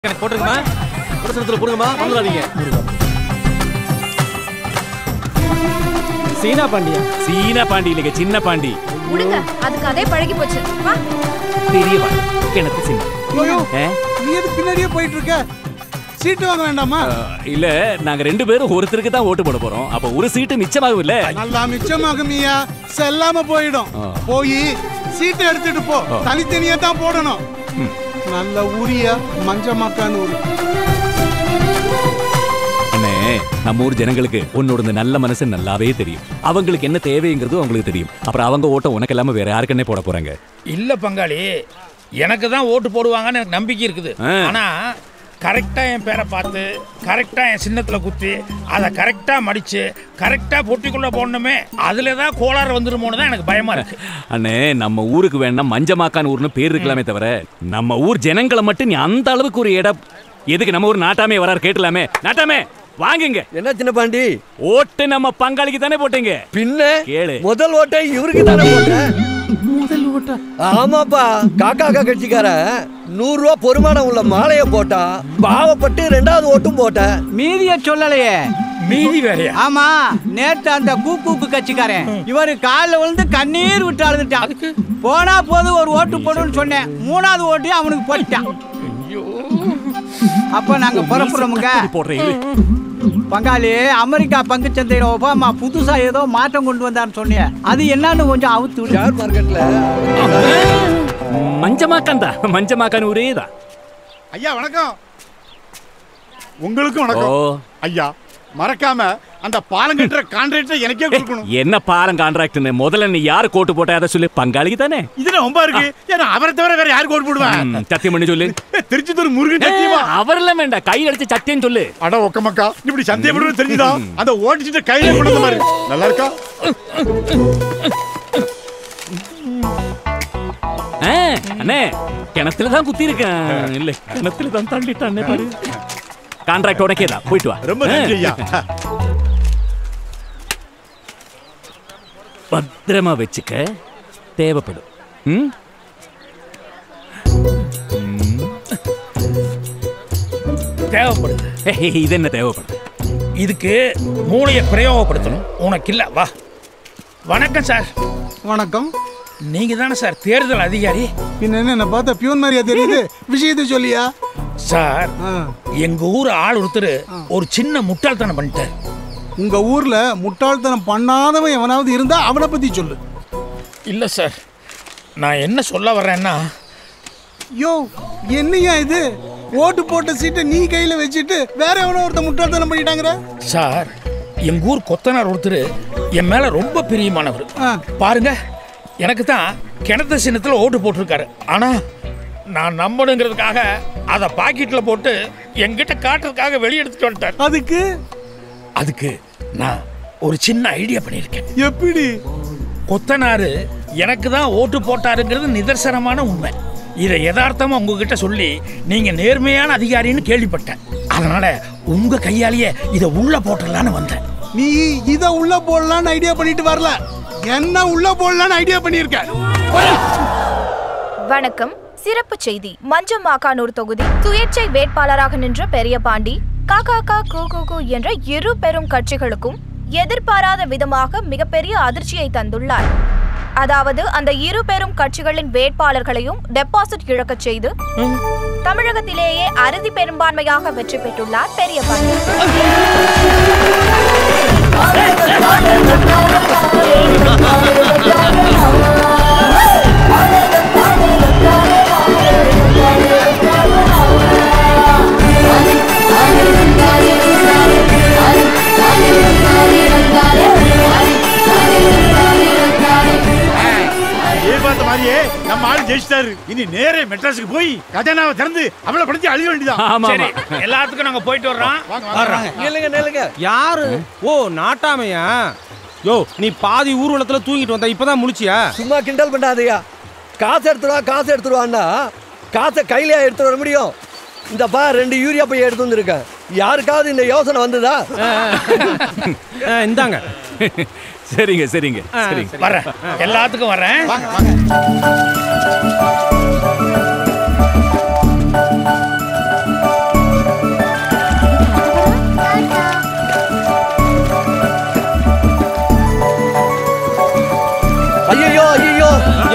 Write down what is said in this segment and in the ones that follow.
எனக்கு போட்டுருங்கம்மா பிரசனத்தில் போடுங்கம்மா மறந்துடாதீங்க சீனா பாண்டியா சீனா பாண்டி இல்லைங்க சின்ன பாண்டி விடுங்க அதுக்கு அதே பழகி போச்சு வா பெரிய பாண்டி கிணத்து சின்ன ஐயோ ஆ? நீ எது பின்னாடியே போயிட்டு இருக்க சீட்டு வாங்க வேண்டாமா அஹ், இல்ல நாங்க ரெண்டு பேரும் ஒருத்தருக்கு தான் ஓட்டு போட போறோம் அப்ப ஒரு சீட்டு மிச்சமாகும் இல்ல நல்லா மிச்சமாகும் ஐயா செல்லாம போயிடும் ஆ. போய் சீட்டு எடுத்துட்டு போ ஆ. தனித்தனியா தான் போடணும் நல்ல ஊரியா மஞ்சமாக்கான்னு ஊரு அண்ணே நம்ம ஊர் ஜனங்களுக்கு உன்னோட இந்த நல்ல மனசு நல்லாவே தெரியும் அவங்களுக்கு என்ன தேவைங்கிறது அவங்களுக்கு தெரியும் அப்புறம் அவங்க ஓட்டம் உனக்கு இல்லாம வேற யாருக்குன்னே போட போறாங்க இல்ல பங்காளி எனக்கு தான் ஓட்டு போடுவாங்கன்னு எனக்கு நம்பிக்கை இருக்குது ஆ. ஆனா கரெக்டா என் பேரை பார்த்து கரெக்டா என் சின்னத்துல குத்தி அதை கரெக்டா மடிச்சு கரெக்டா பொட்டிக்குள்ள போடணுமே அதுல தான் கோளாறு வந்துருமோன்னு தான் எனக்கு பயமா இருக்கு அண்ணே நம்ம ஊருக்கு வேணா மஞ்சமாக்கான் ஊர்னு பேர் இருக்கலாமே தவிர நம்ம ஊர் ஜனங்களை மட்டும் நீ அந்த அளவுக்கு ஒரு இடம் எதுக்கு நம்ம ஊர் நாட்டாமே வராரு கேட்டலாமே நாட்டாமே வாங்குங்க என்ன சின்ன பாண்டி ஓட்டு நம்ம பங்காளிக்கு தானே போட்டீங்க பின்ன கேளு. முதல் ஓட்டை இவருக்கு தானே போட்டேன் முதல் ஓட்டா ஆமாப்பா காக்கா காக்கா கட்சிக்கார நூறு ரூபா பொறுமானம் உள்ள மாலைய போட்டா பாவப்பட்டு ரெண்டாவது ஓட்டும் போட்டேன் மீதிய சொல்லலையே மீதி வேலையா ஆமா நேத்து அந்த கூக்கு கட்சிக்காரன் இவரு காலில் விழுந்து கண்ணீர் விட்டு அழுதுட்டான் போனா போது ஒரு ஓட்டு போடுன்னு சொன்னேன் மூணாவது ஓட்டு அவனுக்கு போட்டான் அப்ப நாங்க புறப்படுறோமுங்க போடுறேன் இரு. பங்காளி அமெரிக்கா பங்கு சந்தையில ஒபாமா புதுசா ஏதோ மாற்றம் கொண்டு வந்தான்னு சொன்னியே அது என்னன்னு கொஞ்சம் அவுத்து விடு ஷேர் மார்க்கெட்ல மஞ்சமாக்கான் தான் மஞ்சமாக்கான் ஊரே தான் ஐயா வணக்கம் உங்களுக்கும் ஓ வணக்கம் ஐயா மறக்காம அந்த பாலம் கட்டுற கான்ட்ராக்டை எனக்கே கொடுக்கணும் என்ன பாலம் கான்ட்ராக்ட்னு முதல்ல நீ யாரு கோட்டு போட்ட அதை சொல்லி பங்காளிக்கு தானே இது ரொம்ப இருக்கு ஏன்னா அவரை தவிர வேற யாருக்கு ஓட்டு போடுவேன் ம், சத்தியம் பண்ணி சொல்லு திருச்செந்தூர் முருகன் சத்தியமா அவரெல்லாம் வேண்டாம் கையில் அடிச்சு சத்தியம் சொல்லு அட ஒக்கமக்கா இப்படி சந்தேகப்படுவது தெரிஞ்சுதா அந்த ஓட்டிட்டு கையில கொண்டு வந்த மாதிரி நல்லா இருக்கா ஆ, அண்ணே கிணத்துல தான் குத்தி இருக்கேன் இல்ல கிணத்துல தான் தள்ளிட்டான் அண்ணே பாரு கான்ட்ராக்ட் உனக்கே தான் போயிட்டு வா ரொம்ப நன்றி ஐயா பத்திரமா வச்சுக்க தேவைப்படும் ம் தேவைப்படுது ஏய், இது என்ன தேவைப்படுது இதுக்கு மூளையை பிரயோகப்படுத்தணும் உனக்கு இல்ல வா வணக்கம் சார் வணக்கம் நீங்க தானே சார் தேர்தல் அதிகாரி பின்ன என்ன என்ன பார்த்தா பியூன் மாதிரியா தெரியுது விஷயத்தை சொல்லியா சார் ஆ. எங்க ஊர் ஆள் ஒருத்தர் ஒரு சின்ன முட்டாள்தனம் பண்ணிட்டார் உங்க ஊர்ல முட்டாள்தனம் பண்ணாதவன் எவனாவது இருந்தா அவனை பத்தி சொல்லு இல்ல சார் நான் என்ன சொல்ல வர்றேன்னா யோ என்னையா இது ஓட்டு போட்ட சீட்டை நீ கையில வச்சுட்டு வேற எவனோ ஒருத்த முட்டாள்தனம் பண்ணிட்டாங்கற சார் எங்க ஊர் கொத்தனார் ஒருத்தர் என் மேல ரொம்ப பிரியமானவர் ஆ. பாருங்க எனக்கு தான் கிணத்து சின்னத்துல ஓட்டு போட்டிருக்காரு ஆனா நான் நம்பணுங்கிறதுக்காக அதை பாக்கெட்ல போட்டு என்கிட்ட காட்டுறதுக்காக வெளியே எடுத்துட்டு வந்துட்டார் அதுக்கு அதுக்கு நான் ஒரு சின்ன ஐடியா பண்ணியிருக்கேன் எப்படி கொத்தனாரு எனக்கு தான் ஓட்டு போட்டாருங்கிறது நிதர்சனமான உண்மை இதை யதார்த்தமா உங்ககிட்ட சொல்லி நீங்க நேர்மையான அதிகாரின்னு கேள்விப்பட்டேன் அதனால உங்க கையாலேயே இதை உள்ள போட்டுடலான்னு வந்தேன் நீ இத உள்ள போடலாம்னு ஐடியா பண்ணிட்டு வரல என்ன உள்ள போடலாம்னு ஐடியா பண்ணிருக்க வணக்கம் சிறப்பு செய்தி மஞ்சமாக்கானூர் தொகுதி சுயேட்சை வேட்பாளராக நின்ற பெரிய பாண்டி காகாகா கு கு கு என்ற இரு பெரும் கட்சிகளுக்கும் எதிர்பாராத விதமாக மிகப்பெரிய அதிர்ச்சியை தந்துள்ளார் அதாவது அந்த இரு பெரும் கட்சிகளின் வேட்பாளர்களையும் டெபாசிட் இழக்கச் செய்து தமிழகத்திலேயே அறுதி பெரும்பான்மையாக வெற்றி பெற்றுள்ளார் பெரிய பாண்டி எதிர்பார்த்த மாதிரியே நம்ம ஆள் ஜெயிச்சிட்டாரு இனி நேரே மெட்ராஸுக்கு போய் கஜானாவை திறந்து அவளை படுத்தி அழுக வேண்டியதான் ஆமா சரி ஆமா எல்லாத்துக்கும் நாங்க போயிட்டு வர்றோம் வாங்க, வாங்க, வர்றோம். வாங்க. நில்லுங்க நில்லுங்க யாரு ஓ நாட்டாமையா யோ நீ பாதி ஊர்வலத்துல தூங்கிட்டு வந்த இப்பதான் முழிச்சியா சும்மா கிண்டல் பண்ணாதயா காசு எடுத்துருவா காசு எடுத்துருவான்னா காசை கையில எடுத்து வர முடியும் இந்த பா ரெண்டு யூரியா பை எடுத்து வந்திருக்கேன் யாருக்காவது இந்த யோசனை வந்ததா ஆ, இந்தாங்க சரிங்க சரிங்க சரிங்க வர்றேன் எல்லாத்துக்கும் வர்றேன் வாங்க வாங்க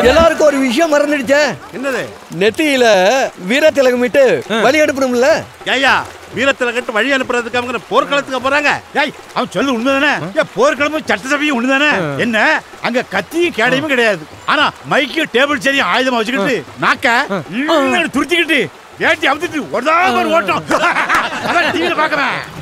எல்லாருக்கும் ஒரு விஷயம் மறந்துடுச்சே என்னது நெத்தியில வீர திலகமிட்டு வழி அனுப்பணும்ல ஏய்யா வீரத்துல கட்டு வழி அனுப்புறதுக்கு அவங்க போர்க்களத்துக்கு போறாங்க ஏய் அவன் சொல்லு உண்மைதானே ஏன் போர்க்களமும் சட்டசபையும் ஒண்ணுதானே என்ன அங்க கத்தியும் கேடையும் கிடையாது ஆனா மைக்கு டேபிள் சரியும் ஆயுதமா வச்சுக்கிட்டு நாக்க துருத்திக்கிட்டு வேட்டி அமுத்திட்டு ஒரு தான் ஒரு ஓட்டம் அதான் டிவியில பாக்குறேன்